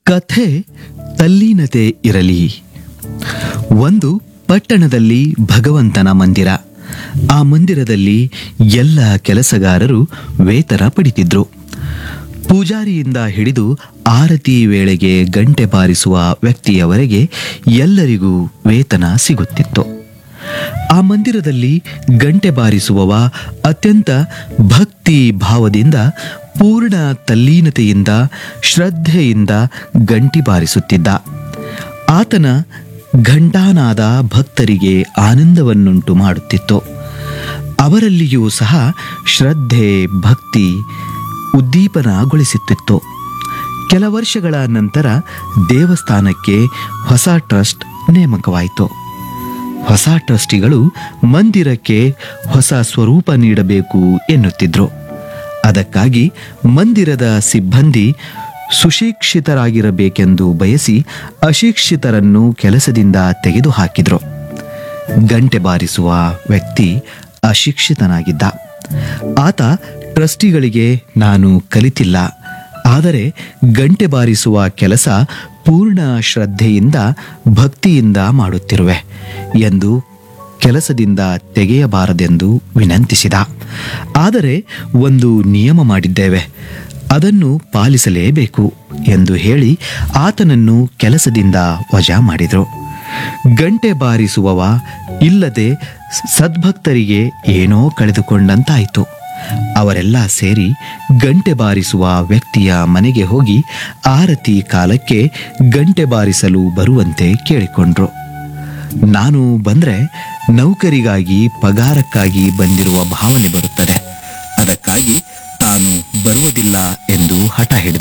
ಕಥೆ ತಲ್ಲೀನತೆ ಇರಲಿ ಒಂದು ಪಟ್ಟಣದಲ್ಲಿ ಭಗವಂತನ ಮಂದಿರ ಆ ಮಂದಿರದಲ್ಲಿ ಎಲ್ಲ ಕೆಲಸಗಾರರು ವೇತನ ಪಡಿತಿದ್ರು ಪೂಜಾರಿಯಿಂದ ಹಿಡಿದು ಆರತಿ ವೇಳೆಗೆ ಗಂಟೆ ಬಾರಿಸುವ ವ್ಯಕ್ತಿಯವರೆಗೆ ಎಲ್ಲರಿಗೂ ವೇತನ ಸಿಗುತ್ತಿತ್ತು ಆ ಮಂದಿರದಲ್ಲಿ ಗಂಟೆ ಬಾರಿಸುವವ ಅತ್ಯಂತ ಭಕ್ತಿ ಭಾವದಿಂದ ಪೂರ್ಣ ತಲ್ಲೀನತೆಯಿಂದ ಶ್ರದ್ಧೆಯಿಂದ ಗಂಟಿ ಬಾರಿಸುತ್ತಿದ್ದ ಆತನ ಘಂಟಾನಾದ ಭಕ್ತರಿಗೆ ಆನಂದವನ್ನುಂಟು ಮಾಡುತ್ತಿತ್ತು ಅವರಲ್ಲಿಯೂ ಸಹ ಶ್ರದ್ಧೆ ಭಕ್ತಿ ಉದ್ದೀಪನಗೊಳಿಸುತ್ತಿತ್ತು ಕೆಲ ವರ್ಷಗಳ ನಂತರ ದೇವಸ್ಥಾನಕ್ಕೆ ಹೊಸ ಟ್ರಸ್ಟ್ ನೇಮಕವಾಯಿತು ಹೊಸ ಟ್ರಸ್ಟಿಗಳು ಮಂದಿರಕ್ಕೆ ಹೊಸ ಸ್ವರೂಪ ನೀಡಬೇಕು ಎನ್ನುತ್ತಿದ್ರು ಅದಕ್ಕಾಗಿ ಮಂದಿರದ ಸಿಬ್ಬಂದಿ ಸುಶಿಕ್ಷಿತರಾಗಿರಬೇಕೆಂದು ಬಯಸಿ ಅಶಿಕ್ಷಿತರನ್ನು ಕೆಲಸದಿಂದ ತೆಗೆದುಹಾಕಿದ್ರು ಗಂಟೆ ಬಾರಿಸುವ ವ್ಯಕ್ತಿ ಅಶಿಕ್ಷಿತನಾಗಿದ್ದ ಆತ ಟ್ರಸ್ಟಿಗಳಿಗೆ ನಾನು ಕಲಿತಿಲ್ಲ ಆದರೆ ಗಂಟೆ ಬಾರಿಸುವ ಕೆಲಸ ಪೂರ್ಣ ಶ್ರದ್ಧೆಯಿಂದ ಭಕ್ತಿಯಿಂದ ಮಾಡುತ್ತಿರುವೆ ಎಂದು ಕೆಲಸದಿಂದ ತೆಗೆಯಬಾರದೆಂದು ವಿನಂತಿಸಿದ ಆದರೆ ಒಂದು ನಿಯಮ ಮಾಡಿದ್ದೇವೆ ಅದನ್ನು ಪಾಲಿಸಲೇಬೇಕು ಎಂದು ಹೇಳಿ ಆತನನ್ನು ಕೆಲಸದಿಂದ ವಜಾ ಮಾಡಿದರು ಗಂಟೆ ಬಾರಿಸುವವ ಇಲ್ಲದೆ ಸದ್ಭಕ್ತರಿಗೆ ಏನೋ ಕಳೆದುಕೊಂಡಂತಾಯಿತು ಅವರೆಲ್ಲ ಸೇರಿ ಗಂಟೆ ಬಾರಿಸುವ ವ್ಯಕ್ತಿಯ ಮನೆಗೆ ಹೋಗಿ ಆರತಿ ಕಾಲಕ್ಕೆ ಗಂಟೆ ಬಾರಿಸಲು ಬರುವಂತೆ ಕೇಳಿಕೊಂಡ್ರು ನಾನು ಬಂದ್ರೆ ನೌಕರಿಗಾಗಿ ಪಗಾರಕ್ಕಾಗಿ ಬಂದಿರುವ ಭಾವನೆ ಬರುತ್ತದೆ ಅದಕ್ಕಾಗಿ ತಾನು ಬರುವುದಿಲ್ಲ ಎಂದು ಹಠ ಹಿಡಿದ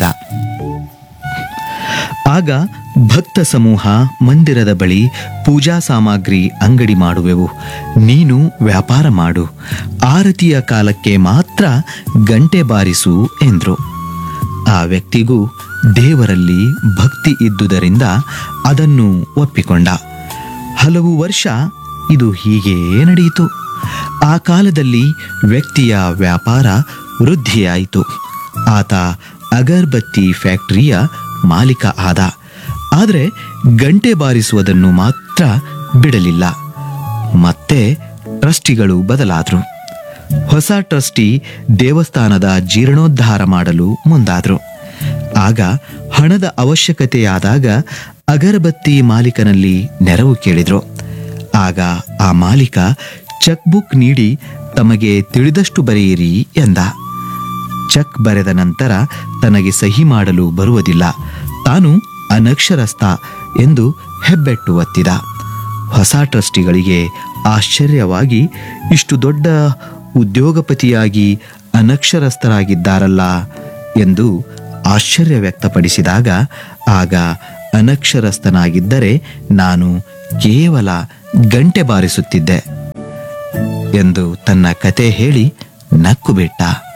ಆಗ ಭಕ್ತ ಸಮೂಹ ಮಂದಿರದ ಬಳಿ ಪೂಜಾ ಸಾಮಗ್ರಿ ಅಂಗಡಿ ಮಾಡುವೆವು ನೀನು ವ್ಯಾಪಾರ ಮಾಡು ಆರತಿಯ ಕಾಲಕ್ಕೆ ಮಾತ್ರ ಗಂಟೆ ಬಾರಿಸು ಎಂದ್ರು ಆ ವ್ಯಕ್ತಿಗೂ ದೇವರಲ್ಲಿ ಭಕ್ತಿ ಇದ್ದುದರಿಂದ ಅದನ್ನು ಒಪ್ಪಿಕೊಂಡ ಹಲವು ವರ್ಷ ಇದು ಹೀಗೆಯೇ ನಡೆಯಿತು ಆ ಕಾಲದಲ್ಲಿ ವ್ಯಕ್ತಿಯ ವ್ಯಾಪಾರ ವೃದ್ಧಿಯಾಯಿತು ಆತ ಅಗರ್ಬತ್ತಿ ಫ್ಯಾಕ್ಟರಿಯ ಮಾಲೀಕ ಆದ ಆದರೆ ಗಂಟೆ ಬಾರಿಸುವುದನ್ನು ಮಾತ್ರ ಬಿಡಲಿಲ್ಲ ಮತ್ತೆ ಟ್ರಸ್ಟಿಗಳು ಬದಲಾದರು ಹೊಸ ಟ್ರಸ್ಟಿ ದೇವಸ್ಥಾನದ ಜೀರ್ಣೋದ್ಧಾರ ಮಾಡಲು ಮುಂದಾದರು ಆಗ ಹಣದ ಅವಶ್ಯಕತೆಯಾದಾಗ ಅಗರಬತ್ತಿ ಮಾಲೀಕನಲ್ಲಿ ನೆರವು ಕೇಳಿದ್ರು ಆಗ ಆ ಮಾಲೀಕ ಚೆಕ್ ಬುಕ್ ನೀಡಿ ತಮಗೆ ತಿಳಿದಷ್ಟು ಬರೆಯಿರಿ ಎಂದ ಚೆಕ್ ಬರೆದ ನಂತರ ತನಗೆ ಸಹಿ ಮಾಡಲು ಬರುವುದಿಲ್ಲ ತಾನು ಅನಕ್ಷರಸ್ಥ ಎಂದು ಹೆಬ್ಬೆಟ್ಟು ಒತ್ತಿದ ಹೊಸ ಟ್ರಸ್ಟಿಗಳಿಗೆ ಆಶ್ಚರ್ಯವಾಗಿ ಇಷ್ಟು ದೊಡ್ಡ ಉದ್ಯೋಗಪತಿಯಾಗಿ ಅನಕ್ಷರಸ್ಥರಾಗಿದ್ದಾರಲ್ಲ ಎಂದು ಆಶ್ಚರ್ಯ ವ್ಯಕ್ತಪಡಿಸಿದಾಗ ಆಗ ಅನಕ್ಷರಸ್ಥನಾಗಿದ್ದರೆ ನಾನು ಕೇವಲ ಗಂಟೆ ಬಾರಿಸುತ್ತಿದ್ದೆ ಎಂದು ತನ್ನ ಕತೆ ಹೇಳಿ ನಕ್ಕು ಬಿಟ್ಟ